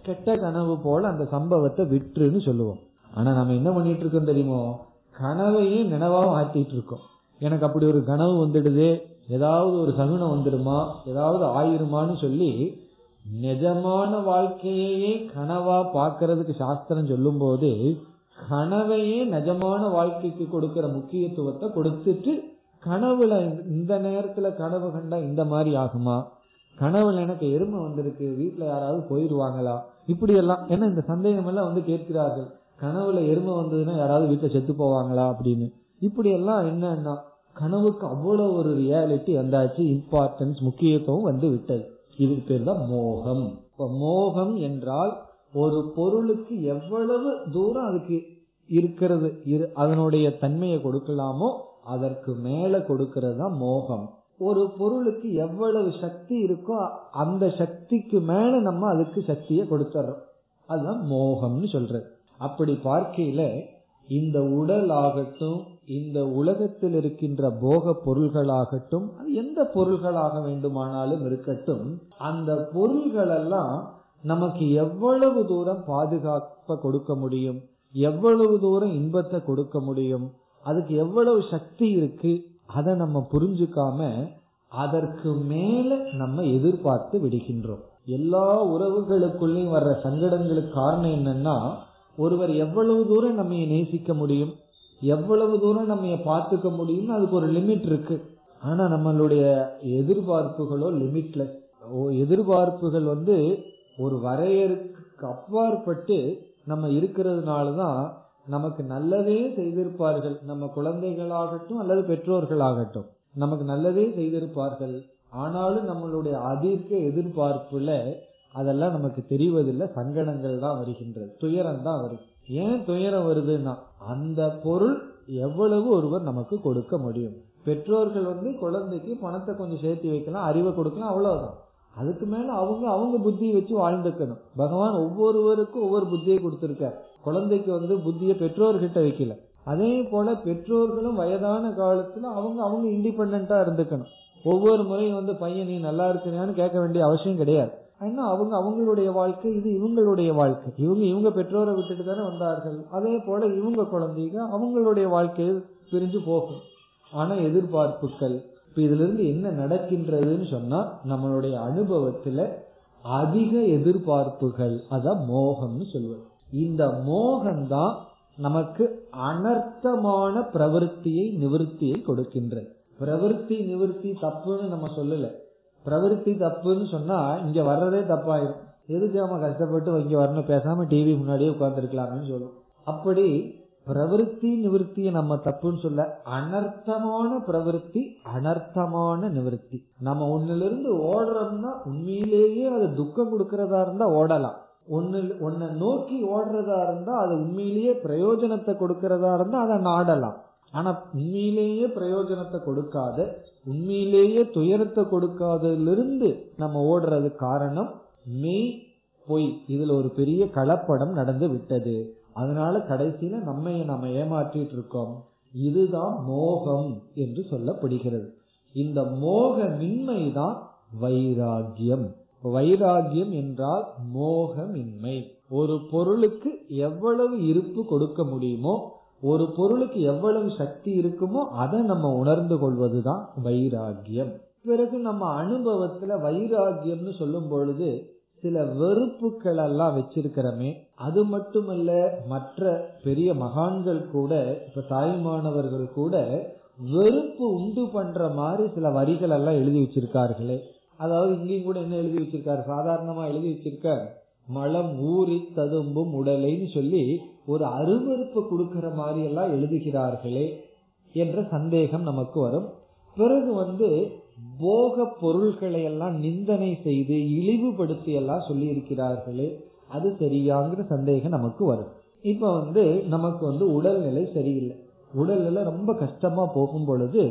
கெட்ட கனவு போல அந்த சம்பவத்தை விட்டுருன்னு சொல்லுவோம் ஆனா நம்ம என்ன பண்ணிட்டு இருக்கோம் தெரியுமோ கனவையே நினைவா மாத்திட்டு இருக்கோம் எனக்கு அப்படி ஒரு கனவு வந்துடுது ஏதாவது ஒரு சகுனம் வந்துடுமா ஏதாவது ஆயிருமான்னு சொல்லி நிஜமான வாழ்க்கையையே கனவா பார்க்கறதுக்கு சாஸ்திரம் சொல்லும் போது கனவையே நிஜமான வாழ்க்கைக்கு கொடுக்கிற முக்கியத்துவத்தை கொடுத்துட்டு கனவுல இந்த நேரத்துல கனவு கண்டா இந்த மாதிரி ஆகுமா கனவுல எனக்கு எருமை வந்திருக்கு வீட்டுல யாராவது போயிருவாங்களா இப்படி எல்லாம் ஏன்னா இந்த சந்தேகம் எல்லாம் வந்து கேட்கிறார்கள் கனவுல எருமை வந்ததுன்னா யாராவது வீட்டுல செத்து போவாங்களா அப்படின்னு இப்படி எல்லாம் என்னன்னா கனவுக்கு அவ்வளவு ஒரு ரியாலிட்டி வந்தாச்சு இம்பார்ட்டன்ஸ் முக்கியத்துவம் வந்து விட்டது இதுக்கு பேர் தான் மோகம் இப்ப மோகம் என்றால் ஒரு பொருளுக்கு எவ்வளவு தூரம் அதுக்கு இருக்கிறது இரு- அதனுடைய தன்மையை கொடுக்கலாமோ அதற்கு மேல கொடுக்கிறது தான் மோகம் ஒரு பொருளுக்கு எவ்வளவு சக்தி இருக்கோ அந்த சக்திக்கு மேல நம்ம அதுக்கு சக்தியை கொடுத்துறோம் அதுதான் மோகம்னு சொல்றது அப்படி பார்க்கையில இந்த உடல் ஆகட்டும் இந்த உலகத்தில் இருக்கின்ற போக பொருள்களாகட்டும் அது எந்த பொருள்களாக வேண்டுமானாலும் இருக்கட்டும் அந்த பொருள்கள் எல்லாம் நமக்கு எவ்வளவு தூரம் பாதுகாப்ப கொடுக்க முடியும் எவ்வளவு தூரம் இன்பத்தை கொடுக்க முடியும் அதுக்கு எவ்வளவு சக்தி இருக்கு அதை நம்ம புரிஞ்சுக்காம அதற்கு மேல நம்ம எதிர்பார்த்து விடுகின்றோம் எல்லா உறவுகளுக்குள்ளேயும் வர்ற சங்கடங்களுக்கு காரணம் என்னன்னா ஒருவர் எவ்வளவு தூரம் நம்ம நேசிக்க முடியும் எவ்வளவு தூரம் நம்ம பார்த்துக்க முடியும்னு அதுக்கு ஒரு லிமிட் இருக்கு ஆனா நம்மளுடைய எதிர்பார்ப்புகளோ லிமிட்லெஸ் எதிர்பார்ப்புகள் வந்து ஒரு வரையறுக்கு அப்பாற்பட்டு நம்ம இருக்கிறதுனாலதான் நமக்கு நல்லதே செய்திருப்பார்கள் நம்ம குழந்தைகளாகட்டும் அல்லது பெற்றோர்களாகட்டும் நமக்கு நல்லதே செய்திருப்பார்கள் ஆனாலும் நம்மளுடைய அதிர்க்க எதிர்பார்ப்புல அதெல்லாம் நமக்கு தெரிவதில்லை சங்கடங்கள் தான் வருகின்றது துயரம் தான் வருது ஏன் துயரம் வருதுன்னா அந்த பொருள் எவ்வளவு ஒருவர் நமக்கு கொடுக்க முடியும் பெற்றோர்கள் வந்து குழந்தைக்கு பணத்தை கொஞ்சம் சேர்த்து வைக்கலாம் அறிவை கொடுக்கலாம் அவ்வளவுதான் அதுக்கு மேல அவங்க அவங்க புத்தியை வச்சு வாழ்ந்துக்கணும் பகவான் ஒவ்வொருவருக்கும் ஒவ்வொரு புத்தியை கொடுத்திருக்கார் குழந்தைக்கு வந்து புத்தியை பெற்றோர்கிட்ட வைக்கல அதே போல பெற்றோர்களும் வயதான காலத்துல அவங்க அவங்க இண்டிபெண்டா இருந்துக்கணும் ஒவ்வொரு முறையும் வந்து பையன் நீ நல்லா இருக்கிறியான்னு கேட்க வேண்டிய அவசியம் கிடையாது ஏன்னா அவங்க அவங்களுடைய வாழ்க்கை இது இவங்களுடைய வாழ்க்கை இவங்க இவங்க பெற்றோரை விட்டுட்டு தானே வந்தார்கள் அதே போல இவங்க குழந்தைங்க அவங்களுடைய வாழ்க்கையை பிரிஞ்சு போகும் ஆனா எதிர்பார்ப்புகள் இப்ப இதுல இருந்து என்ன நடக்கின்றதுன்னு சொன்னா நம்மளுடைய அனுபவத்துல அதிக எதிர்பார்ப்புகள் அதான் மோகம்னு சொல்வது இந்த மோகம்தான் நமக்கு அனர்த்தமான பிரவருத்தியை நிவர்த்தியை கொடுக்கின்றது பிரவருத்தி நிவர்த்தி தப்புன்னு நம்ம சொல்லல பிரவருத்தி தப்புன்னு சொன்னா இங்க வர்றதே தப்பாயிரும் எதுக்கு நம்ம கஷ்டப்பட்டு இங்க வரணும் பேசாம டிவி முன்னாடியே உட்கார்ந்துருக்கலாம்னு சொல்லும் அப்படி பிரவருத்தி நிவர்த்தியை நம்ம தப்புன்னு சொல்ல அனர்த்தமான பிரவருத்தி அனர்த்தமான நிவர்த்தி நம்ம ஒன்னுல இருந்து ஓடுறோம்னா உண்மையிலேயே அது துக்கம் கொடுக்கறதா இருந்தா ஓடலாம் ஒன்னு ஒன்ன நோக்கி ஓடுறதா இருந்தா அது உண்மையிலேயே பிரயோஜனத்தை கொடுக்கறதா இருந்தா அதை நாடலாம் ஆனா உண்மையிலேயே பிரயோஜனத்தை கொடுக்காத உண்மையிலேயே துயரத்தை கொடுக்காததிலிருந்து நம்ம ஓடுறது காரணம் மெய் பொய் இதுல ஒரு பெரிய கலப்படம் நடந்து விட்டது அதனால கடைசியில நம்ம நம்ம ஏமாற்றிட்டு இருக்கோம் இதுதான் மோகம் என்று சொல்லப்படுகிறது இந்த மோகமின்மை தான் வைராகியம் வைராகியம் என்றால் மோகமின்மை ஒரு பொருளுக்கு எவ்வளவு இருப்பு கொடுக்க முடியுமோ ஒரு பொருளுக்கு எவ்வளவு சக்தி இருக்குமோ அதை நம்ம உணர்ந்து கொள்வதுதான் வைராகியம் பிறகு நம்ம அனுபவத்துல வைராகியம்னு சொல்லும் பொழுது சில வெறுப்புகள் எல்லாம் வச்சிருக்கிறோமே அது மட்டுமல்ல மற்ற பெரிய மகான்கள் கூட இப்ப தாய்மானவர்கள் கூட வெறுப்பு உண்டு பண்ற மாதிரி சில வரிகள் எல்லாம் எழுதி வச்சிருக்கார்களே அதாவது இங்கேயும் கூட என்ன எழுதி வச்சிருக்காரு சாதாரணமா எழுதி வச்சிருக்கார் மலம் ஊறி ததும்பும் உடலைன்னு சொல்லி ஒரு அருவறுப்பு கொடுக்கிற மாதிரி எல்லாம் எழுதுகிறார்களே என்ற சந்தேகம் நமக்கு வரும் பிறகு வந்து போக பொருள்களை எல்லாம் நிந்தனை செய்து இழிவுபடுத்தி எல்லாம் சொல்லி இருக்கிறார்களே அது சரியாங்கிற சந்தேகம் நமக்கு வரும் இப்ப வந்து நமக்கு வந்து உடல்நிலை சரியில்லை உடல்நிலை ரொம்ப கஷ்டமா போகும் பொழுது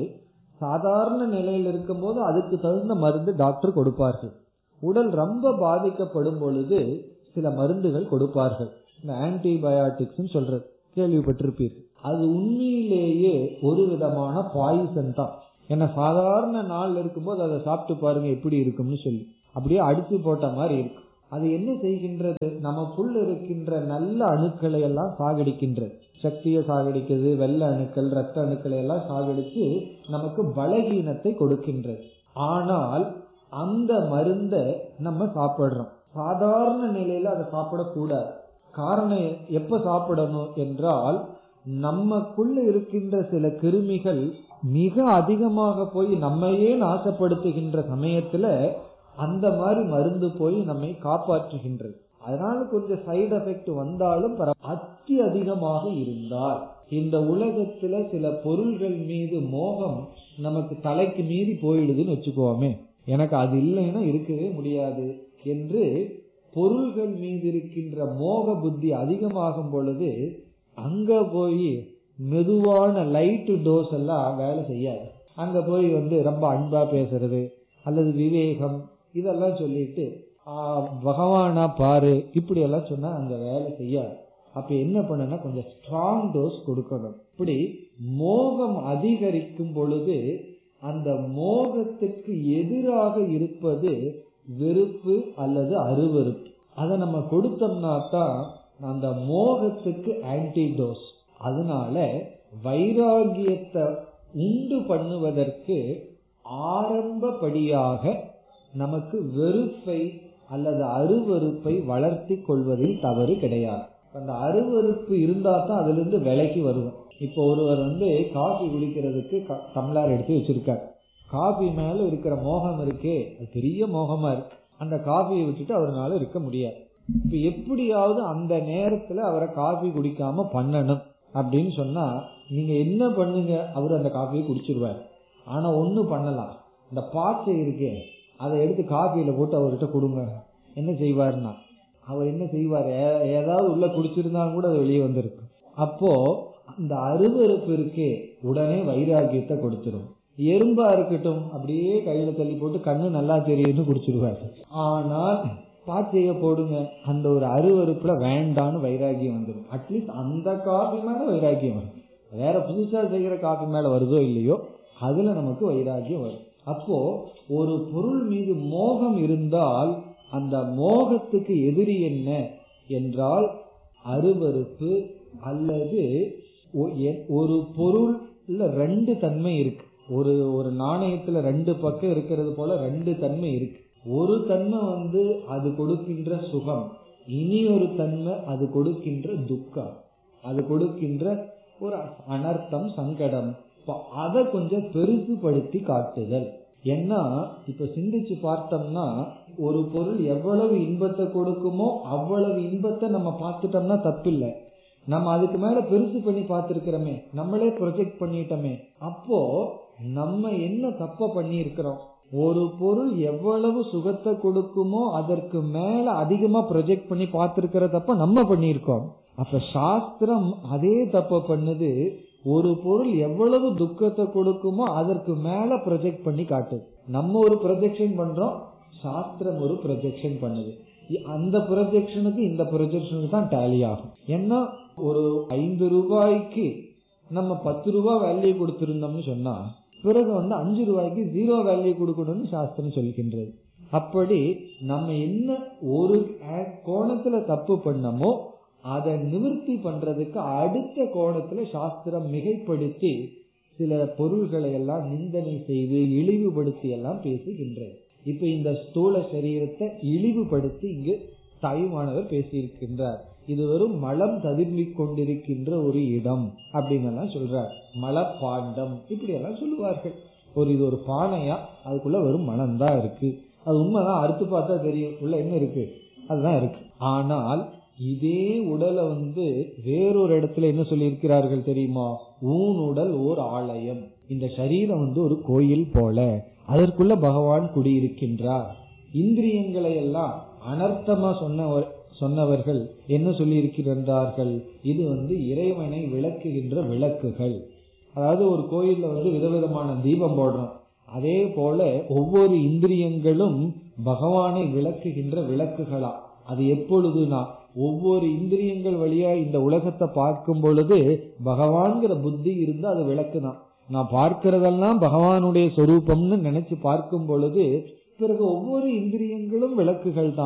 சாதாரண நிலையில் இருக்கும்போது அதுக்கு தகுந்த மருந்து டாக்டர் கொடுப்பார்கள் உடல் ரொம்ப பாதிக்கப்படும் பொழுது சில மருந்துகள் கொடுப்பார்கள் இந்த ஆன்டிபயாட்டிக்ஸ் சொல்றது கேள்விப்பட்டிருப்பீர்கள் அது உண்மையிலேயே ஒரு விதமான பாய்சன் தான் ஏன்னா சாதாரண நாள் இருக்கும்போது அதை சாப்பிட்டு பாருங்க எப்படி இருக்கும்னு சொல்லி அப்படியே அடிச்சு போட்ட மாதிரி இருக்கும் அது என்ன செய்கின்றது நமக்குள்ள இருக்கின்ற நல்ல அணுக்களை எல்லாம் சாகடிக்கின்றது சக்தியை சாகடிக்குது வெள்ள அணுக்கள் ரத்த அணுக்களை எல்லாம் சாகடித்து நமக்கு பலகீனத்தை கொடுக்கின்றது ஆனால் அந்த மருந்தை நம்ம சாப்பிடுறோம் சாதாரண நிலையில அதை சாப்பிடக்கூடாது காரணம் எப்ப சாப்பிடணும் என்றால் நமக்குள்ள இருக்கின்ற சில கிருமிகள் மிக அதிகமாக போய் நம்மையே நாசப்படுத்துகின்ற சமயத்துல அந்த மாதிரி மருந்து போய் நம்மை காப்பாற்றுகின்றது அதனால கொஞ்சம் சைடு எஃபெக்ட் வந்தாலும் அத்தி அதிகமாக இருந்தால் இந்த உலகத்துல சில பொருள்கள் மீது மோகம் நமக்கு தலைக்கு மீறி போயிடுதுன்னு வச்சுக்கோமே எனக்கு அது இல்லைன்னா இருக்கவே முடியாது என்று பொருள்கள் மீது இருக்கின்ற மோக புத்தி அதிகமாகும் பொழுது அங்க போய் மெதுவான லைட் டோஸ் எல்லாம் வேலை செய்யாது அங்க போய் வந்து ரொம்ப அன்பா பேசுறது அல்லது விவேகம் இதெல்லாம் சொல்லிட்டு பகவானா பாரு இப்படி எல்லாம் சொன்னா அங்க வேலை செய்யாது அப்ப என்ன பண்ணுனா கொஞ்சம் ஸ்ட்ராங் டோஸ் கொடுக்கணும் இப்படி மோகம் அதிகரிக்கும் பொழுது அந்த மோகத்துக்கு எதிராக இருப்பது வெறுப்பு அல்லது அருவருப்பு அதை நம்ம கொடுத்தோம்னா தான் அந்த மோகத்துக்கு ஆன்டிடோஸ் அதனால வைராகியத்தை உண்டு பண்ணுவதற்கு ஆரம்பப்படியாக நமக்கு வெறுப்பை அல்லது அருவறுப்பை வளர்த்தி கொள்வதில் தவறு கிடையாது அந்த அருவறுப்பு இருந்தா தான் அதுல இருந்து விலைக்கு வருவோம் இப்போ ஒருவர் வந்து காஃபி குடிக்கிறதுக்கு டம்ளார் எடுத்து வச்சிருக்கார் காஃபி மேல இருக்கிற மோகம் இருக்கே அது பெரிய மோகமா இருக்கு அந்த காஃபியை விட்டுட்டு அவரால் இருக்க முடியாது இப்ப எப்படியாவது அந்த நேரத்துல அவரை காஃபி குடிக்காம பண்ணணும் அப்படின்னு சொன்னா நீங்க என்ன பண்ணுங்க அவர் அந்த காஃபியை குடிச்சிருவார் ஆனா ஒண்ணு பண்ணலாம் இந்த பாச்சை இருக்கே அதை எடுத்து காஃபியில போட்டு அவர்கிட்ட கொடுங்க என்ன செய்வார்னா அவர் என்ன செய்வார் ஏதாவது உள்ள குடிச்சிருந்தாலும் கூட அது வெளியே வந்திருக்கு அப்போ அந்த அருவறுப்பு இருக்கே உடனே வைராகியத்தை கொடுத்துரும் எறும்பா இருக்கட்டும் அப்படியே கையில தள்ளி போட்டு கண்ணு நல்லா தெரியும்னு குடிச்சிருவாரு ஆனால் பாச்சைய போடுங்க அந்த ஒரு அருவறுப்புல வேண்டான்னு வைராகியம் வந்துடும் அட்லீஸ்ட் அந்த காஃபி மேல வைராகியம் வரும் வேற புதுசா செய்யற காஃபி மேல வருதோ இல்லையோ அதுல நமக்கு வைராகியம் வரும் அப்போ ஒரு பொருள் மீது மோகம் இருந்தால் அந்த மோகத்துக்கு எதிரி என்ன என்றால் அருவறுப்பு அல்லது ஒரு பொருள்ல ரெண்டு தன்மை இருக்கு ஒரு ஒரு நாணயத்துல ரெண்டு பக்கம் இருக்கிறது போல ரெண்டு தன்மை இருக்கு ஒரு தன்மை வந்து அது கொடுக்கின்ற சுகம் இனி ஒரு தன்மை அது கொடுக்கின்ற துக்கம் அது கொடுக்கின்ற ஒரு அனர்த்தம் சங்கடம் அதை கொஞ்சம் பெருசுபடுத்தி காட்டுதல் ஏன்னா இப்ப சிந்திச்சு பார்த்தோம்னா ஒரு பொருள் எவ்வளவு இன்பத்தை கொடுக்குமோ அவ்வளவு இன்பத்தை நம்ம பார்த்துட்டோம்னா தப்பில்லை நம்ம அதுக்கு மேல பெருசு பண்ணி பார்த்திருக்கிறோமே நம்மளே ப்ரொஜெக்ட் பண்ணிட்டோமே அப்போ நம்ம என்ன தப்ப பண்ணி இருக்கிறோம் ஒரு பொருள் எவ்வளவு சுகத்தை கொடுக்குமோ அதற்கு மேல அதிகமா ப்ரொஜெக்ட் பண்ணி பார்த்திருக்கிற தப்ப நம்ம பண்ணியிருக்கோம் அப்ப சாஸ்திரம் அதே தப்ப பண்ணுது ஒரு பொருள் எவ்வளவு துக்கத்தை கொடுக்குமோ அதற்கு மேல ப்ரொஜெக்ட் பண்ணி காட்டுது நம்ம ஒரு ப்ரொஜெக்ஷன் பண்றோம் சாஸ்திரம் ஒரு ப்ரொஜெக்ஷன் பண்ணுது அந்த ப்ரொஜெக்ஷனுக்கு இந்த ப்ரொஜெக்ஷனுக்கு தான் டேலி ஆகும் ஏன்னா ஒரு ஐந்து ரூபாய்க்கு நம்ம பத்து ரூபாய் வேல்யூ கொடுத்திருந்தோம்னு சொன்னா பிறகு வந்து அஞ்சு ரூபாய்க்கு ஜீரோ வேல்யூ கொடுக்கணும்னு சாஸ்திரம் சொல்கின்றது அப்படி நம்ம என்ன ஒரு கோணத்துல தப்பு பண்ணமோ அதை நிவர்த்தி பண்றதுக்கு அடுத்த கோணத்துல சாஸ்திரம் மிகைப்படுத்தி சில பொருள்களை எல்லாம் நிந்தனை செய்து இழிவுபடுத்தி எல்லாம் பேசுகின்றது இப்ப இந்த ஸ்தூல சரீரத்தை இழிவுபடுத்தி இங்கு தாயுமானவர் பேசியிருக்கின்றார் இது வெறும் மலம் ததும்பிக் கொண்டிருக்கின்ற ஒரு இடம் அப்படின்னு எல்லாம் சொல்றார் மலப்பாண்டம் இப்படி எல்லாம் சொல்லுவார்கள் ஒரு இது ஒரு பானையா அதுக்குள்ள வெறும் மனம் தான் இருக்கு அது உண்மைதான் அறுத்து பார்த்தா தெரியும் உள்ள என்ன இருக்கு அதுதான் இருக்கு ஆனால் இதே உடலை வந்து வேறொரு இடத்துல என்ன சொல்லி இருக்கிறார்கள் தெரியுமா ஊன் உடல் ஓர் ஆலயம் இந்த சரீரம் வந்து ஒரு கோயில் போல அதற்குள்ள பகவான் குடியிருக்கின்றார் இந்திரியங்களை எல்லாம் அனர்த்தமா சொன்ன சொன்னவர்கள் என்ன சொல்லி இருக்கிறார்கள் இது வந்து இறைவனை விளக்குகின்ற விளக்குகள் அதாவது ஒரு கோயில்ல வந்து விதவிதமான தீபம் போடுறோம் அதே போல ஒவ்வொரு இந்திரியங்களும் பகவானை விளக்குகின்ற விளக்குகளா அது எப்பொழுதுனா ஒவ்வொரு இந்திரியங்கள் வழியா இந்த உலகத்தை பார்க்கும் பொழுது பகவான்கிற புத்தி இருந்து அது விளக்குதான் நான் பார்க்கிறதெல்லாம் பகவானுடைய சொரூபம்னு நினைச்சு பார்க்கும் பொழுது பிறகு ஒவ்வொரு இந்திரியங்களும் விளக்குகள் தான்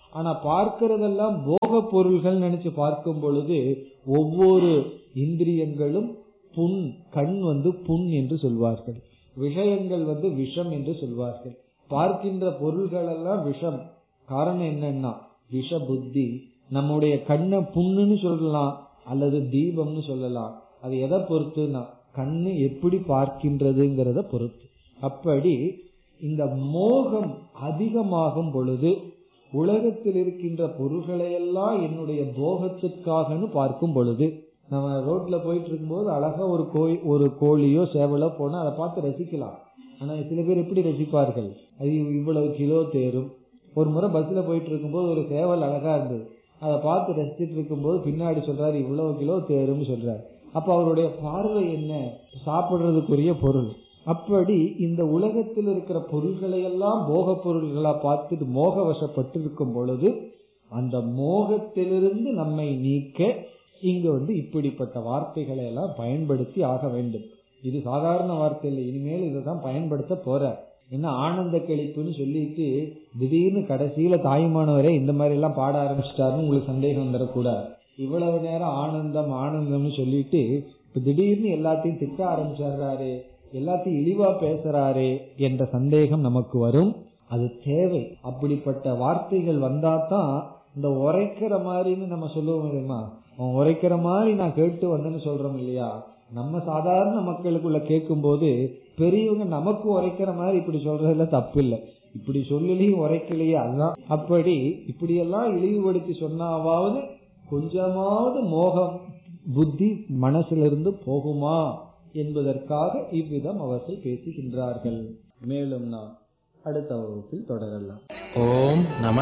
ஆனா பார்க்கிறதெல்லாம் போக பொருள்கள் நினைச்சு பார்க்கும் பொழுது ஒவ்வொரு இந்திரியங்களும் புண் கண் வந்து புண் என்று சொல்வார்கள் விஷயங்கள் வந்து விஷம் என்று சொல்வார்கள் பார்க்கின்ற பொருள்கள் எல்லாம் விஷம் காரணம் என்னன்னா விஷ புத்தி நம்முடைய கண்ணை புண்ணுன்னு சொல்லலாம் அல்லது தீபம்னு சொல்லலாம் அது எதை பொறுத்துனா கண்ணு எப்படி பார்க்கின்றதுங்கிறத பொறுத்து அப்படி இந்த மோகம் அதிகமாகும் பொழுது உலகத்தில் இருக்கின்ற பொருள்களை எல்லாம் என்னுடைய போகத்திற்காகனு பார்க்கும் பொழுது நம்ம ரோட்ல போயிட்டு இருக்கும்போது அழகா ஒரு கோழி ஒரு கோழியோ சேவலோ போனா அதை பார்த்து ரசிக்கலாம் ஆனா சில பேர் எப்படி ரசிப்பார்கள் அது இவ்வளவு கிலோ தேரும் ஒரு முறை பஸ்ல போயிட்டு இருக்கும்போது ஒரு சேவல் அழகா இருந்தது அதை பார்த்து ரசிச்சிட்டு இருக்கும்போது பின்னாடி சொல்றாரு இவ்வளவு கிலோ தேரும்னு சொல்றாரு அப்ப அவருடைய பார்வை என்ன சாப்பிடுறதுக்குரிய பொருள் அப்படி இந்த உலகத்தில் இருக்கிற பொருள்களை எல்லாம் போக பொருள்களா பார்த்துட்டு மோக வசப்பட்டு இருக்கும் பொழுது அந்த மோகத்திலிருந்து நம்மை நீக்க இங்க வந்து இப்படிப்பட்ட வார்த்தைகளை எல்லாம் பயன்படுத்தி ஆக வேண்டும் இது சாதாரண வார்த்தை இல்லை இனிமேல் இதை தான் பயன்படுத்த போற என்ன ஆனந்த கழிப்புன்னு சொல்லிட்டு திடீர்னு கடைசியில தாயுமானவரே இந்த மாதிரி எல்லாம் பாட ஆரம்பிச்சிட்டாருன்னு உங்களுக்கு சந்தேகம் வந்துடக்கூடாது இவ்வளவு நேரம் ஆனந்தம் ஆனந்தம்னு சொல்லிட்டு இப்ப திடீர்னு எல்லாத்தையும் திட்ட ஆரம்பிச்சாரு எல்லாத்தையும் இழிவா பேசுறாரே என்ற சந்தேகம் நமக்கு வரும் அது தேவை அப்படிப்பட்ட வார்த்தைகள் வந்தா தான் இந்த உரைக்கிற மாதிரின்னு நம்ம சொல்லுவோம் தெரியுமா அவன் உரைக்கிற மாதிரி நான் கேட்டு வந்தேன்னு சொல்றோம் இல்லையா நம்ம சாதாரண மக்களுக்குள்ள கேட்கும் போது பெரியவங்க நமக்கு உரைக்கிற மாதிரி இப்படி சொல்றதுல தப்பு இல்லை இப்படி சொல்லலையும் உரைக்கலையே அதுதான் அப்படி இப்படியெல்லாம் இழிவுபடுத்தி சொன்னாவது கொஞ்சமாவது மோகம் புத்தி மனசிலிருந்து போகுமா என்பதற்காக இவ்விதம் அவர்கள் பேசுகின்றார்கள் மேலும் நாம் அடுத்த வகுப்பில் தொடரலாம் ஓம் நம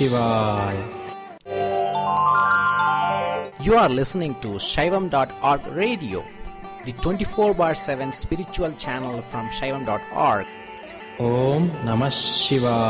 சிவாய் You are listening to Shaivam.org radio, the 24 bar 7 spiritual channel from Shaivam.org. ஓம் நம சிவாய்